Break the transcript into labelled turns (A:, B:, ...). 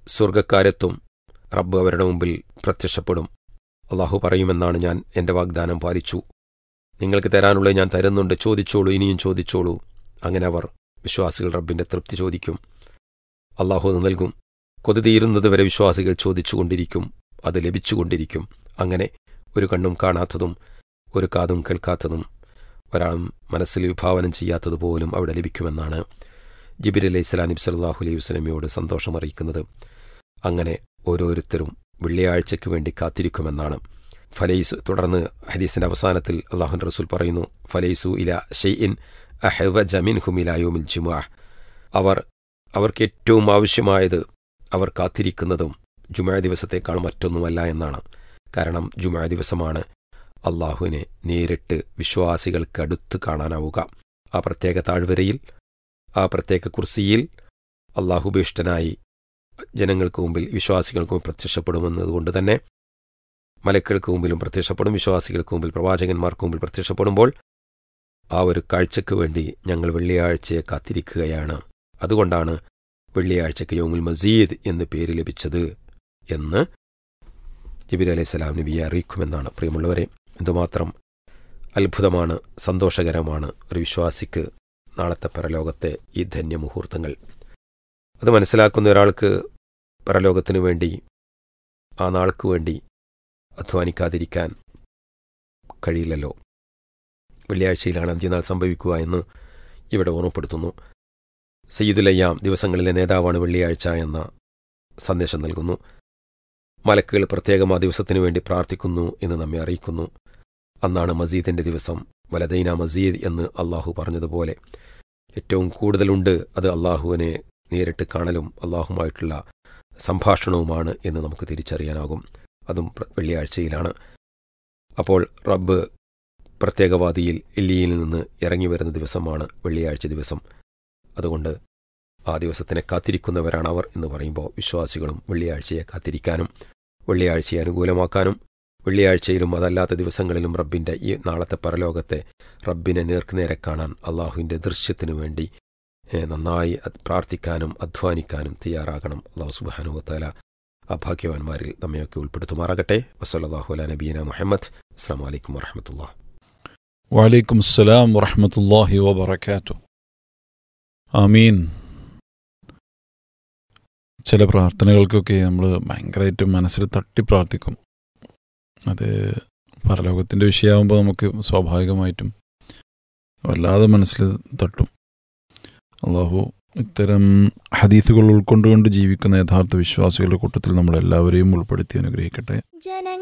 A: സ്വർഗക്കാരെത്തും റബ്ബ് അവരുടെ മുമ്പിൽ പ്രത്യക്ഷപ്പെടും അള്ളാഹു പറയുമെന്നാണ് ഞാൻ എൻ്റെ വാഗ്ദാനം പാലിച്ചു നിങ്ങൾക്ക് തരാനുള്ള ഞാൻ തരുന്നുണ്ട് ചോദിച്ചോളൂ ഇനിയും ചോദിച്ചോളൂ അങ്ങനെ അവർ വിശ്വാസികൾ റബ്ബിൻ്റെ തൃപ്തി ചോദിക്കും അള്ളാഹു അത് നൽകും കൊതി തീരുന്നത് വരെ വിശ്വാസികൾ ചോദിച്ചുകൊണ്ടിരിക്കും അത് ലഭിച്ചുകൊണ്ടിരിക്കും അങ്ങനെ ഒരു കണ്ണും കാണാത്തതും ഒരു കാതും കേൾക്കാത്തതും ഒരാളും മനസ്സിൽ വിഭാവനം ചെയ്യാത്തതുപോലും അവിടെ ലഭിക്കുമെന്നാണ് ജിബിർ അലൈഹി സ്വലാം നബി സല്ലാഹു അലൈഹി വസ്ലമയോട് സന്തോഷം അറിയിക്കുന്നത് അങ്ങനെ ഓരോരുത്തരും വെള്ളിയാഴ്ചയ്ക്ക് വേണ്ടി കാത്തിരിക്കുമെന്നാണ് ഫലൈസു തുടർന്ന് ഹദീസിന്റെ അവസാനത്തിൽ അള്ളാഹുൻ റസൂൽ പറയുന്നു ഫലൈസു ഇല ഷെയ്ഇൻ അഹവ ജമിൻ ഹുമിലായോമിൽ ജുമാ അവർ അവർക്ക് ഏറ്റവും ആവശ്യമായത് അവർ കാത്തിരിക്കുന്നതും ജുമാ ദിവസത്തേക്കാൾ മറ്റൊന്നുമല്ല എന്നാണ് കാരണം ജുമാ ദിവസമാണ് അള്ളാഹുവിനെ നേരിട്ട് വിശ്വാസികൾക്ക് അടുത്ത് കാണാനാവുക ആ പ്രത്യേക താഴ്വരയിൽ ആ പ്രത്യേക കുർസിയിൽ അള്ളാഹുഭീഷ്ടനായി ജനങ്ങൾക്ക് മുമ്പിൽ വിശ്വാസികൾക്ക് മുമ്പിൽ പ്രത്യക്ഷപ്പെടുമെന്നതുകൊണ്ട് തന്നെ മലക്കൾക്ക് മുമ്പിലും പ്രത്യക്ഷപ്പെടും വിശ്വാസികൾക്ക് മുമ്പിൽ പ്രവാചകന്മാർക്ക് മുമ്പിൽ പ്രത്യക്ഷപ്പെടുമ്പോൾ ആ ഒരു കാഴ്ചയ്ക്ക് വേണ്ടി ഞങ്ങൾ വെള്ളിയാഴ്ചയെ കാത്തിരിക്കുകയാണ് അതുകൊണ്ടാണ് വെള്ളിയാഴ്ചയ്ക്ക് യോമുൽ മസീദ് എന്ന് പേര് ലഭിച്ചത് എന്ന് ജബീർ അലൈഹി സ്വലാം നബിയെ അറിയിക്കുമെന്നാണ് പ്രിയമുള്ളവരെ എന്തുമാത്രം അത്ഭുതമാണ് സന്തോഷകരമാണ് ഒരു വിശ്വാസിക്ക് നാളത്തെ പരലോകത്തെ ഈ ധന്യമുഹൂർത്തങ്ങൾ അത് മനസ്സിലാക്കുന്ന ഒരാൾക്ക് പരലോകത്തിനു വേണ്ടി ആ നാൾക്ക് വേണ്ടി അധ്വാനിക്കാതിരിക്കാൻ കഴിയില്ലല്ലോ വെള്ളിയാഴ്ചയിലാണ് അന്ത്യനാൾ സംഭവിക്കുക എന്ന് ഇവിടെ ഓർമ്മപ്പെടുത്തുന്നു സയ്യിദുലയ്യാം ദിവസങ്ങളിലെ നേതാവാണ് വെള്ളിയാഴ്ച എന്ന സന്ദേശം നൽകുന്നു മലക്കുകൾ പ്രത്യേകം ആ ദിവസത്തിനു വേണ്ടി പ്രാർത്ഥിക്കുന്നു എന്ന് നമ്മെ അറിയിക്കുന്നു അന്നാണ് മസീദിന്റെ ദിവസം വലദൈന മസീദ് എന്ന് അള്ളാഹു പറഞ്ഞതുപോലെ ഏറ്റവും കൂടുതലുണ്ട് അത് അള്ളാഹുവിനെ നേരിട്ട് കാണലും അള്ളാഹുമായിട്ടുള്ള സംഭാഷണവുമാണ് എന്ന് നമുക്ക് തിരിച്ചറിയാനാകും അതും വെള്ളിയാഴ്ചയിലാണ് അപ്പോൾ റബ്ബ് പ്രത്യേകവാദിയിൽ ഇല്ലിയിൽ നിന്ന് ഇറങ്ങി വരുന്ന ദിവസമാണ് വെള്ളിയാഴ്ച ദിവസം അതുകൊണ്ട് ആ ദിവസത്തിനെ കാത്തിരിക്കുന്നവരാണ് അവർ എന്ന് പറയുമ്പോൾ വിശ്വാസികളും വെള്ളിയാഴ്ചയെ കാത്തിരിക്കാനും വെള്ളിയാഴ്ചയെ അനുകൂലമാക്കാനും വെള്ളിയാഴ്ചയിലും അതല്ലാത്ത ദിവസങ്ങളിലും റബ്ബിന്റെ ഈ നാളത്തെ പരലോകത്തെ റബ്ബിനെ നേർക്കുനേരെ കാണാൻ അള്ളാഹുവിന്റെ ദൃശ്യത്തിനു വേണ്ടി നന്നായി പ്രാർത്ഥിക്കാനും അധ്വാനിക്കാനും തയ്യാറാകണം അള്ളാഹു സുബാനുവത്താല ആ ഭാഗ്യവാന്മാരിൽ നമ്മയൊക്കെ ഉൾപ്പെടുത്തുമാറാകട്ടെ വസല്ലാഹു അല നബീന മുഹമ്മദ് അസ്സാം വലൈക്കും വറഹമത്തുള്ള
B: വലൈക്കും അസ്സലാം വറഹമത്തല്ലാഹി വബർക്കാത്തു ആമീൻ ചില പ്രാർത്ഥനകൾക്കൊക്കെ നമ്മൾ ഭയങ്കരമായിട്ട് മനസ്സിൽ തട്ടി പ്രാർത്ഥിക്കും അത് പരലോകത്തിൻ്റെ വിഷയമാകുമ്പോൾ നമുക്ക് സ്വാഭാവികമായിട്ടും വല്ലാതെ മനസ്സിൽ തട്ടും അള്ളാഹു ഇത്തരം ഹദീസുകൾ ഉൾക്കൊണ്ടുകൊണ്ട് ജീവിക്കുന്ന യഥാർത്ഥ വിശ്വാസികളുടെ കൂട്ടത്തിൽ നമ്മളെല്ലാവരെയും ഉൾപ്പെടുത്തി അനുഗ്രഹിക്കട്ടെ